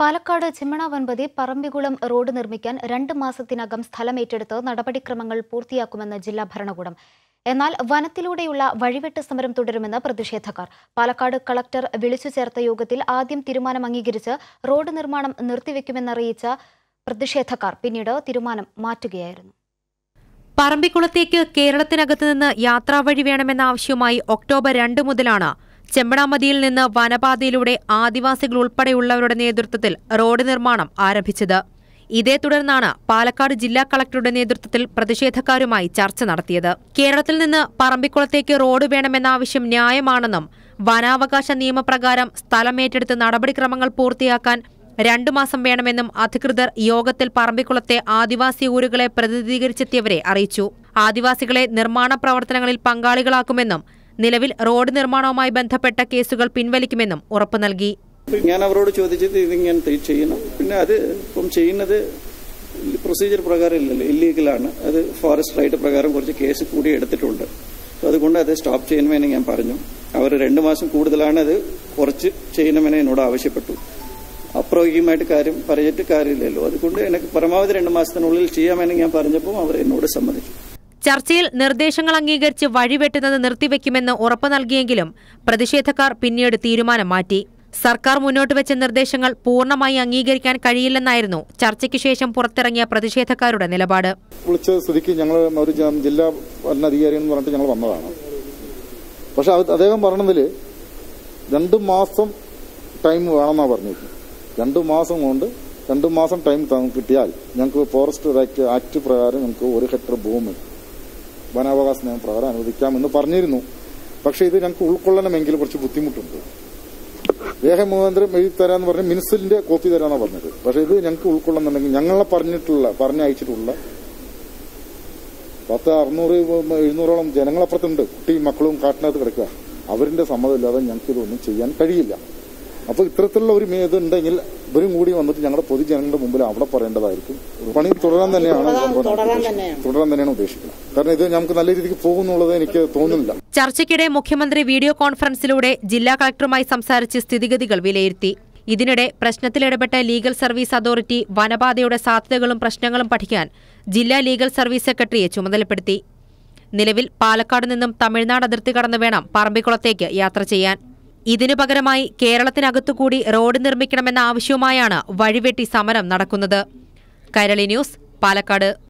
Palakkad Chimmana Vanpathi Parambikulam road നിർമ്മിക്കാൻ രണ്ട് മാസത്തിനകം സ്ഥലമേറ്റെടുത്ത് നടപടിക്രമങ്ങൾ പൂർത്തിയാക്കുമെന്ന് ജില്ലാ ഭരണകൂടം എന്നാൽ വനത്തിലൂടെയുള്ള വഴിവെട്ട് സമരം തുടരുമെന്ന് പ്രതിഷേധക്കാർ പാലക്കാട് കളക്ടർ വിളിച്ചു ചേർത്ത യോഗത്തിൽ ആദ്യം തീരുമാനം അംഗീകരിച്ച് റോഡ് നിർമ്മാണം നിർത്തിവെക്കുമെന്നറിയിച്ച പ്രതിഷേധക്കാർ പിന്നീട് തീരുമാനം മാറ്റുകയായിരുന്നു പറമ്പിക്കുളത്തേക്ക് കേരളത്തിനകത്ത് നിന്ന് യാത്രാവഴി വേണമെന്ന ആവശ്യവുമായി ഒക്ടോബർ രണ്ട് മുതലാണ് ചെമ്പടാമതിയിൽ നിന്ന് വനപാതയിലൂടെ ആദിവാസികൾ ഉൾപ്പെടെയുള്ളവരുടെ നേതൃത്വത്തിൽ റോഡ് നിർമ്മാണം ആരംഭിച്ചത് ഇതേ തുടർന്നാണ് പാലക്കാട് ജില്ലാ കളക്ടറുടെ നേതൃത്വത്തിൽ പ്രതിഷേധക്കാരുമായി ചർച്ച നടത്തിയത് കേരളത്തിൽ നിന്ന് പറമ്പിക്കുളത്തേക്ക് റോഡ് വേണമെന്ന ആവശ്യം ന്യായമാണെന്നും വനാവകാശ നിയമപ്രകാരം സ്ഥലമേറ്റെടുത്ത് നടപടിക്രമങ്ങൾ പൂർത്തിയാക്കാൻ രണ്ടു മാസം വേണമെന്നും അധികൃതർ യോഗത്തിൽ പറമ്പിക്കുളത്തെ ആദിവാസി ഊരുകളെ പ്രതിനിധീകരിച്ചെത്തിയവരെ അറിയിച്ചു ആദിവാസികളെ നിർമ്മാണ പ്രവർത്തനങ്ങളിൽ പങ്കാളികളാക്കുമെന്നും നിലവിൽ റോഡ് നിർമ്മാണവുമായി ബന്ധപ്പെട്ട കേസുകൾ പിൻവലിക്കുമെന്നും ഉറപ്പു നൽകി ഞാൻ അവരോട് ചോദിച്ചത് ഇതിങ്ങനെ തെ- ചെയ്യണം പിന്നെ അത് ഇപ്പം ചെയ്യുന്നത് പ്രൊസീജിയർ പ്രകാരം ഇല്ലല്ലോ ഇല്ലീഗലാണ് അത് ഫോറസ്റ്റ് റൈറ്റ് പ്രകാരം കുറച്ച് കേസ് കൂടി എടുത്തിട്ടുണ്ട് So അതുകൊണ്ട് അത് സ്റ്റോപ്പ് ചെയ്യണമെന്ന് ഞാൻ പറഞ്ഞു അവർ രണ്ട് മാസം കൂടുതലാണ് അത് കുറച്ച് ചെയ്യണമെന്ന് എന്നോട് ആവശ്യപ്പെട്ടു അപ്രായോഗികമായിട്ട് കാര്യം പറഞ്ഞിട്ട് കാര്യമില്ലല്ലോ അതുകൊണ്ട് എനിക്ക് പരമാവധി രണ്ട് മാസത്തിനുള്ളിൽ ചെയ്യാമെന്ന് ഞാൻ പറഞ്ഞപ്പോൾ അവർ എന്നോട് സമ്മതിച്ചു ചർച്ചയിൽ നിർദ്ദേശങ്ങൾ അംഗീകരിച്ച് വഴിവെട്ടുന്നത് നിർത്തിവെക്കുമെന്ന് ഉറപ്പു നൽകിയെങ്കിലും പ്രതിഷേധക്കാർ പിന്നീട് തീരുമാനം മാറ്റി സർക്കാർ മുന്നോട്ട് വെച്ച നിർദ്ദേശങ്ങൾ പൂർണ്ണമായി അംഗീകരിക്കാൻ കഴിയില്ലെന്നായിരുന്നു ചർച്ചയ്ക്ക് ശേഷം പുറത്തിറങ്ങിയ പ്രതിഷേധക്കാരുടെ നിലപാട് വിളിച്ച സ്ഥിതിക്ക് ഞങ്ങൾ ഒരു ജ- ജില്ലാ ഭരണാധികാരി എന്ന് പറഞ്ഞിട്ട് ഞങ്ങൾ വന്നതാണ് പക്ഷെ അത് അദ്ദേഹം പറഞ്ഞതിൽ രണ്ട് മാസം ടൈം വേണമെന്നാണ് പറഞ്ഞിരിക്കുന്നത് രണ്ട് മാസം കൊണ്ട് രണ്ട് മാസം ടൈം ത- കിട്ടിയാൽ ഞങ്ങൾക്ക് ഫോറസ്റ്റ് ആക്ട് ആക്ട് പ്രകാരം ഞങ്ങൾക്ക് ഒരു ഹെക്ടർ ഭൂമി വനാവകാശ നിയമപ്രകാരം അനുവദിക്കാമെന്ന് പറഞ്ഞിരുന്നു പക്ഷെ ഇത് ഞങ്ങൾക്ക് ഉൾക്കൊള്ളണമെങ്കിൽ കുറച്ച് ബുദ്ധിമുട്ടുണ്ട് രേഖമുഖാന്തരം എഴുതി തരാന്ന് പറഞ്ഞ് മിനിസ്റ്ററിന്റെ കോപ്പി തരാന്നാണ് പറഞ്ഞത് പക്ഷെ ഇത് ഞങ്ങൾക്ക് ഉൾക്കൊള്ളുന്നുണ്ടെങ്കിൽ ഞങ്ങളെ പറഞ്ഞിട്ടുള്ള പറഞ്ഞയച്ചിട്ടുള്ള പത്ത് അറുന്നൂറ് എഴുന്നൂറോളം ജനങ്ങളപ്പുറത്തുണ്ട് കുട്ടിയും മക്കളും കാട്ടിനകത്ത് കിടക്കുക അവരുടെ സമ്മതമില്ലാതെ ഞങ്ങൾക്ക് ഇതൊന്നും ചെയ്യാൻ കഴിയില്ല അപ്പോൾ ഇത്തരത്തിലുള്ള ഒരു മേ- ഇതുണ്ടെങ്കിൽ ഇവരും കൂടി വന്നിട്ട് ഞങ്ങളുടെ പൊതുജനങ്ങളുടെ മുമ്പിൽ അവിടെ പറയേണ്ടതായിരിക്കും പണി തുടരാൻ തന്നെയാണ് തുടരാൻ തന്നെയാണ് ഉദ്ദേശിക്കുന്നത് കാരണം ഇത് നമുക്ക് നല്ല രീതിക്ക് പോകുന്നുള്ളത് എനിക്ക് തോന്നുന്നില്ല ചർച്ചയ്ക്കിടെ മുഖ്യമന്ത്രി വീഡിയോ കോൺഫറൻസിലൂടെ ജില്ലാ കളക്ടറുമായി സംസാരിച്ച് സ്ഥിതിഗതികൾ വിലയിരുത്തി ഇതിനിടെ പ്രശ്നത്തിലിടപെട്ട ലീഗൽ സർവീസ് അതോറിറ്റി വനപാതയുടെ സാധ്യതകളും പ്രശ്നങ്ങളും പഠിക്കാൻ ജില്ലാ ലീഗൽ സർവീസ് സെക്രട്ടറിയെ ചുമതലപ്പെടുത്തി നിലവിൽ പാലക്കാട് നിന്നും തമിഴ്നാട് അതിർത്തി കടന്നു വേണം പറമ്പിക്കുളത്തേക്ക് യാത്ര ചെയ്യാൻ ഇതിനു പകരമായി കേരളത്തിനകത്തുകൂടി റോഡ് നിർമ്മിക്കണമെന്ന ആവശ്യവുമായാണ് വഴിവെട്ടി സമരം നടക്കുന്നത് കൈരളി ന്യൂസ് പാലക്കാട്